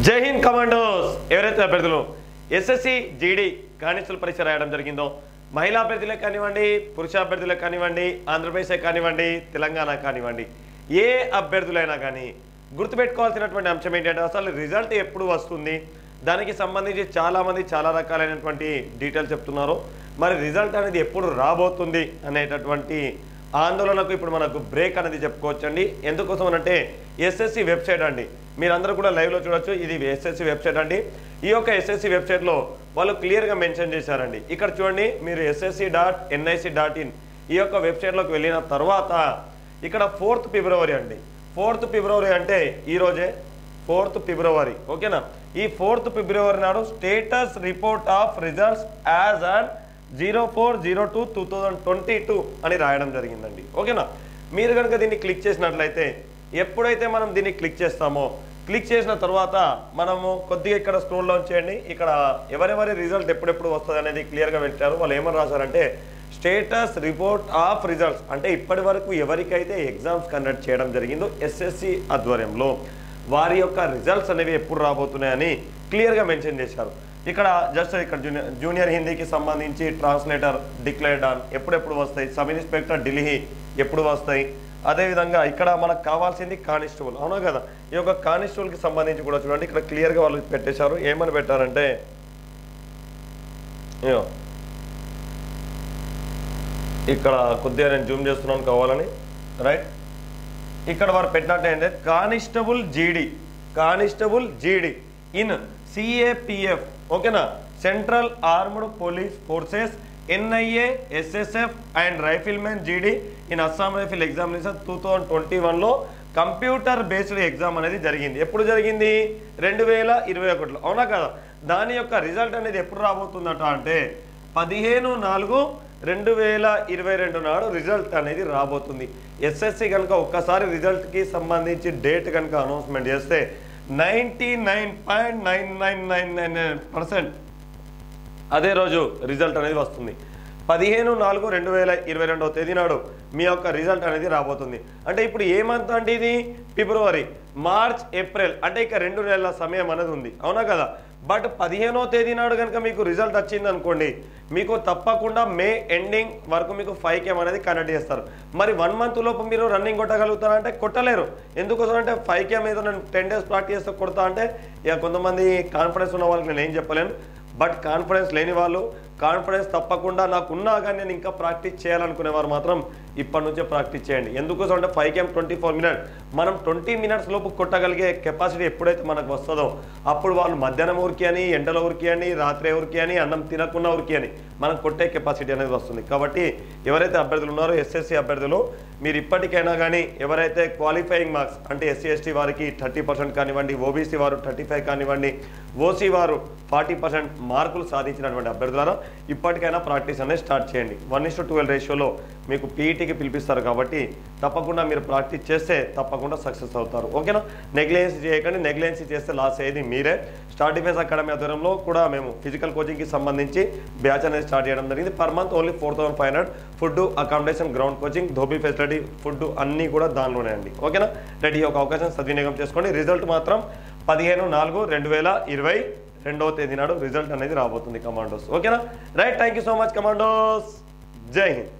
జై హింద్ కమాండోస్ ఎవరైతే అభ్యర్థులు ఎస్ఎస్సి జీడీ కానిస్టల్ పరీక్ష రాయడం జరిగిందో మహిళా అభ్యర్థులే కానివ్వండి పురుష అభ్యర్థులే కానివ్వండి ఆంధ్రప్రదేశే కానివ్వండి తెలంగాణ కానివ్వండి ఏ అభ్యర్థులైనా కానీ గుర్తుపెట్టుకోవాల్సినటువంటి అంశం ఏంటంటే అసలు రిజల్ట్ ఎప్పుడు వస్తుంది దానికి సంబంధించి చాలా మంది చాలా రకాలైనటువంటి డీటెయిల్స్ చెప్తున్నారు మరి రిజల్ట్ అనేది ఎప్పుడు రాబోతుంది అనేటటువంటి ఆందోళనకు ఇప్పుడు మనకు బ్రేక్ అనేది చెప్పుకోవచ్చండి ఎందుకోసం అంటే ఎస్ఎస్సి వెబ్సైట్ అండి మీరందరూ కూడా లైవ్లో చూడొచ్చు ఇది ఎస్ఎస్సి వెబ్సైట్ అండి ఈ యొక్క ఎస్ఎస్సి వెబ్సైట్లో వాళ్ళు క్లియర్గా మెన్షన్ చేశారండి ఇక్కడ చూడండి మీరు SSC dot NIC dot in ఈ యొక్క వెబ్సైట్లోకి వెళ్ళిన తర్వాత ఇక్కడ ఫోర్త్ ఫిబ్రవరి అండి ఫోర్త్ ఫిబ్రవరి అంటే ఈ రోజే ఫోర్త్ ఫిబ్రవరి ఓకేనా ఈ ఫోర్త్ ఫిబ్రవరి నాడు status report of results as and zero four zero two two thousand twenty two అని రాయడం జరిగిందండి ఓకేనా మీరు కనుక దీన్ని క్లిక్ చేసినట్లయితే ఎప్పుడైతే మనం దీన్ని క్లిక్ చేస్తామో క్లిక్ చేసిన తర్వాత మనము కొద్దిగా ఇక్కడ స్క్రోల్ డౌన్ చేయండి ఇక్కడ ఎవరెవరి రిజల్ట్ ఎప్పుడెప్పుడు వస్తుంది అనేది క్లియర్గా పెట్టారు వాళ్ళు ఏమని రాశారంటే స్టేటస్ రిపోర్ట్ ఆఫ్ రిజల్ట్స్ అంటే ఇప్పటి వరకు ఎవరికైతే ఎగ్జామ్స్ కండక్ట్ చేయడం జరిగిందో ఎస్ఎస్సి ఆధ్వర్యంలో వారి యొక్క రిజల్ట్స్ అనేవి ఎప్పుడు రాబోతున్నాయని క్లియర్గా మెన్షన్ చేశారు ఇక్కడ జస్ట్ ఇక్కడ జూనియర్ జూనియర్ హిందీకి సంబంధించి ట్రాన్స్లేటర్ డిక్లేర్డ్ ఆన్ ఎప్పుడెప్పుడు వస్తాయి సబ్ ఇన్స్పెక్టర్ ఢిల్లీ ఎప్పుడు వస్తాయి అదేవిధంగా ఇక్కడ మనకు కావాల్సింది కానిస్టేబుల్ అవునా కదా ఈ యొక్క కానిస్టేబుల్కి సంబంధించి కూడా చూడండి ఇక్కడ క్లియర్గా వాళ్ళు పెట్టేశారు ఏమని పెట్టారంటే ఇగో ఇక్కడ కొద్దిగా నేను జూమ్ చేస్తున్నాను కావాలని రైట్ ఇక్కడ వారు పెట్టినట్టు ఏంటంటే constable GD constable GD in CAPF ఓకేనా central armed police forces NIA SSF and riflemen GD in Assam rifle examination two thousand twenty వన్లో కంప్యూటర్ బేస్డ్ ఎగ్జామ్ అనేది జరిగింది ఎప్పుడు జరిగింది రెండు వేల ఇరవై ఒకటిలో అవునా కదా దాని యొక్క రిజల్ట్ అనేది ఎప్పుడు రాబోతుందట అంటే పదిహేను నాలుగు రెండు వేల ఇరవై రెండు నాడు రిజల్ట్ అనేది రాబోతుంది ఎస్ఎస్సి కనుక ఒక్కసారి రిజల్ట్కి సంబంధించి డేట్ కనుక అనౌన్స్మెంట్ చేస్తే ninety nine point nine nine nine nine percent అదే రోజు రిజల్ట్ అనేది వస్తుంది పదిహేను నాలుగు రెండు వేల ఇరవై రెండవ తేదీ నాడు మీ యొక్క రిజల్ట్ అనేది రాబోతుంది అంటే ఇప్పుడు ఏ మంత్ అంటే ఇది ఫిబ్రవరి మార్చ్ ఏప్రిల్ అంటే ఇక రెండు నెలల సమయం అనేది ఉంది అవునా కదా బట్ పదిహేనో తేదీ నాడు కనుక మీకు రిజల్ట్ వచ్చింది అనుకోండి మీకు తప్పకుండా మే ఎండింగ్ వరకు మీకు ఫైవ్ కేమ్ అనేది కండక్ట్ చేస్తారు మరి వన్ మంత్ లోపు మీరు రన్నింగ్ కొట్టగలుగుతారా అంటే కొట్టలేరు ఎందుకోసం అంటే ఫైవ్ కేమ్ ఏదో నేను టెన్ డేస్ ప్రాక్టీస్ చేస్తే కొడతా అంటే ఇక కొంతమంది కాన్ఫిడెన్స్ ఉన్న వాళ్ళకి నేను ఏం చెప్పలేను బట్ కాన్ఫిడెన్స్ లేని వాళ్ళు కాన్ఫిడెన్స్ తప్పకుండా నాకు ఉన్నా కానీ నేను ఇంకా ప్రాక్టీస్ చేయాలనుకునే వారు మాత్రం ఇప్పటి నుంచే ప్రాక్టీస్ చేయండి ఎందుకోసం అంటే five K M twenty four minute మనం ట్వంటీ మినిట్స్ లోపు కొట్టగలిగే కెపాసిటీ ఎప్పుడైతే మనకు వస్తుందో అప్పుడు వాళ్ళు మధ్యాహ్నం ఊరికి అని ఎండల ఊరికి అని రాత్రి ఊరికి అని అన్నం తినకుండా ఊరికి అని మనం కొట్టే కెపాసిటీ అనేది వస్తుంది కాబట్టి ఎవరైతే అభ్యర్థులు ఉన్నారో ఎస్ఎస్సి అభ్యర్థులు మీరు ఇప్పటికైనా కానీ ఎవరైతే క్వాలిఫైయింగ్ మార్క్స్ అంటే ఎస్సీ ఎస్టీ వారికి థర్టీ పర్సెంట్ కానివ్వండి ఓబీసీ వారు థర్టీ ఫైవ్ కానివ్వండి ఓసీ వారు ఫార్టీ పర్సెంట్ మార్కులు సాధించినటువంటి అభ్యర్థులారా ఇప్పటికైనా ప్రాక్టీస్ అనేది స్టార్ట్ చేయండి వన్ ఇస్ టు ట్వెల్వ్ రేషియోలో మీకు పీఈటీకి పిలిపిస్తారు కాబట్టి తప్పకుండా మీరు ప్రాక్టీస్ చేస్తే తప్పకుండా సక్సెస్ అవుతారు ఓకేనా నెగ్లిజెన్సీ చేయకండి నెగ్లిజెన్సీ చేస్తే లాస్ అయ్యేది మీరే స్టార్ డిఫెన్స్ అకాడమీ ఆధ్వర్యంలో కూడా మేము ఫిజికల్ కోచింగ్కి సంబంధించి బ్యాచ్ అనేది స్టార్ట్ చేయడం జరిగింది per month only four thousand five hundred food accommodation ground coaching dhobi facility food అన్నీ కూడా దానిలోనే అండి ఓకేనా రెడీ ఒక అవకాశం సద్వినియోగం చేసుకోండి రిజల్ట్ మాత్రం పదిహేను నాలుగు రెండు వేల ఇరవై రెండవ తేదీ నాడు రిజల్ట్ అనేది రాబోతుంది కమాండోస్ ఓకేనా right thank you so much commandos Jai Hind